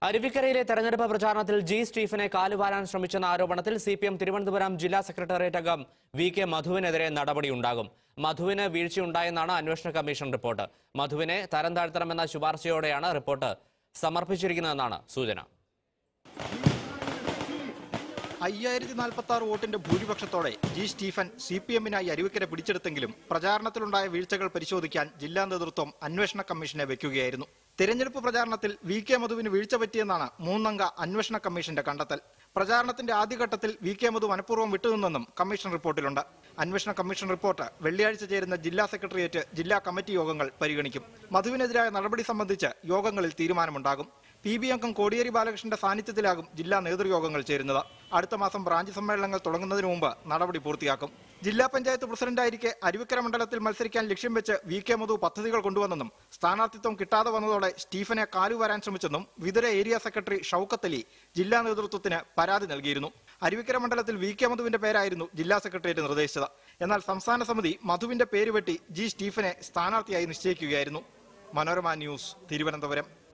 അരുവിക്കരയിലെ തെരഞ്ഞെടുപ്പ് പ്രചാരണത്തിൽ ജി സ്റ്റീഫനെ കാലുവാരാൻ ശ്രമിച്ചെന്ന ആരോപണത്തിൽ സി പി എം തിരുവനന്തപുരം ജില്ലാ സെക്രട്ടേറിയറ്റ് അംഗം വി കെ മധുവിനെതിരെ നടപടിയുണ്ടാകും മധുവിന് വീഴ്ചയുണ്ടായെന്നാണ് അന്വേഷണ കമ്മീഷൻ റിപ്പോർട്ട് മധുവിനെ തരം താഴ്ത്തണമെന്ന ശുപാർശയോടെയാണ് റിപ്പോർട്ട് സമർപ്പിച്ചിരിക്കുന്നതെന്നാണ് സൂചന അയ്യായിരത്തി നാൽപ്പത്തി ആറ് വോട്ടിന്റെ ഭൂരിപക്ഷത്തോടെ ജി സ്റ്റീഫൻ സി പി എമ്മിനായി അരുവിക്കര പിടിച്ചെടുത്തെങ്കിലും പ്രചാരണത്തിലുണ്ടായ വീഴ്ചകൾ പരിശോധിക്കാൻ ജില്ലാ നേതൃത്വം അന്വേഷണ കമ്മീഷനെ വെക്കുകയായിരുന്നു തെരഞ്ഞെടുപ്പ് പ്രചാരണത്തിൽ വി കെ മധുവിന് വീഴ്ച പറ്റിയെന്നാണ് മൂന്നംഗ അന്വേഷണ കമ്മീഷന്റെ കണ്ടെത്തൽ പ്രചാരണത്തിന്റെ ആദ്യഘട്ടത്തിൽ വി കെ മധു മനഃപൂർവ്വം വിട്ടുനിന്നെന്നും കമ്മീഷൻ റിപ്പോർട്ടിലുണ്ട് അന്വേഷണ കമ്മീഷൻ റിപ്പോർട്ട് വെള്ളിയാഴ്ച ചേരുന്ന ജില്ലാ സെക്രട്ടേറിയറ്റ് ജില്ലാ കമ്മിറ്റി യോഗങ്ങൾ പരിഗണിക്കും മധുവിനെതിരായ നടപടി സംബന്ധിച്ച് യോഗങ്ങളിൽ തീരുമാനമുണ്ടാകും പി ബി അംഗം കോടിയേരി ബാലകൃഷ്ണന്റെ സാന്നിധ്യത്തിലാകും ജില്ലാ നേതൃയോഗങ്ങൾ ചേരുന്നത് അടുത്ത മാസം ബ്രാഞ്ച് സമ്മേളനങ്ങൾ തുടങ്ങുന്നതിന് മുമ്പ് നടപടി പൂർത്തിയാക്കും ജില്ലാ പഞ്ചായത്ത് പ്രസിഡന്റായിരിക്കെ അരുവിക്കര മണ്ഡലത്തിൽ മത്സരിക്കാൻ ലക്ഷ്യം വെച്ച് വി കെ മധു പദ്ധതികൾ കൊണ്ടുവന്നെന്നും സ്ഥാനാർത്ഥിത്വം കിട്ടാതെ വന്നതോടെ സ്റ്റീഫനെ കാലുവരാൻ ശ്രമിച്ചെന്നും വിതുര ഏരിയ സെക്രട്ടറി ഷൌക്കത്ത് അലി ജില്ലാ നേതൃത്വത്തിന് പരാതി നൽകിയിരുന്നു അരുവിക്കര മണ്ഡലത്തിൽ വി കെ മധുവിന്റെ പേരായിരുന്നു ജില്ലാ സെക്രട്ടേറിയറ്റ് നിർദ്ദേശിച്ചത് എന്നാൽ സംസ്ഥാന സമിതി മധുവിന്റെ പേര് വെട്ടി ജി സ്റ്റീഫനെ സ്ഥാനാർത്ഥിയായി നിശ്ചയിക്കുകയായിരുന്നു മനോരമ ന്യൂസ് തിരുവനന്തപുരം